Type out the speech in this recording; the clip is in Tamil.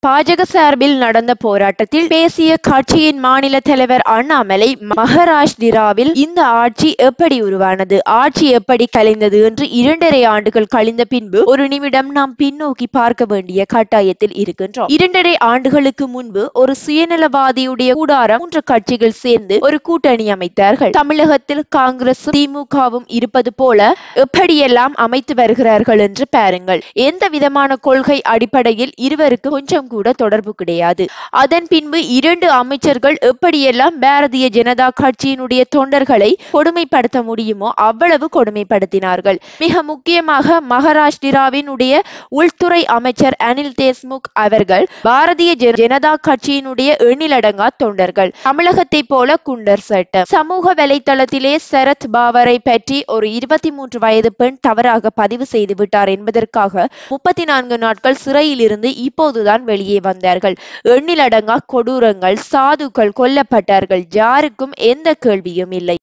பாஜக சார்பில் நடந்த போராட்டத்தில் பேசிய கட்சியின் மாநில தலைவர் அண்ணாமலை மகாராஷ்டிராவில் இந்த ஆட்சி எப்படி உருவானது ஆட்சி எப்படி கலைந்தது என்று இரண்டரை ஆண்டுகள் கழிந்த பின்பு ஒரு நிமிடம் நாம் பின்னோக்கி பார்க்க வேண்டிய கட்டாயத்தில் இருக்கின்றோம் இரண்டரை ஆண்டுகளுக்கு முன்பு ஒரு சுயநலவாதியுடைய கூடாரம் மூன்று கட்சிகள் சேர்ந்து ஒரு கூட்டணி அமைத்தார்கள் தமிழகத்தில் காங்கிரசும் திமுகவும் இருப்பது போல எப்படியெல்லாம் அமைத்து வருகிறார்கள் என்று பாருங்கள் எந்த விதமான கொள்கை அடிப்படையில் இருவருக்கு கொஞ்சம் கூட தொடர்பு கிடையாது அதன் பின்பு இரண்டு அமைச்சர்கள் எப்படியெல்லாம் பாரதிய ஜனதா கட்சியினுடைய தொண்டர்களை கொடுமைப்படுத்த முடியுமோ அவ்வளவு கொடுமைப்படுத்தினார்கள் மிக முக்கியமாக மகாராஷ்டிராவினுடைய உள்துறை அமைச்சர் அனில் தேஷ்முக் அவர்கள் பாரதிய ஜன- ஜனதா கட்சியினுடைய எண்ணிலடங்கா தொண்டர்கள் தமிழகத்தை போல குண்டர் சட்டம் சமூக வலைத்தளத்திலே சரத் பாவரை பற்றி ஒரு இருபத்தி மூன்று வயது பெண் தவறாக பதிவு செய்து விட்டார் என்பதற்காக முப்பத்தி நான்கு நாட்கள் சிறையில் இருந்து இப்போதுதான் வெளியே வந்தார்கள் எண்ணிலடங்கா கொடூரங்கள் சாதுக்கள் கொல்லப்பட்டார்கள் யாருக்கும் எந்த கேள்வியும் இல்லை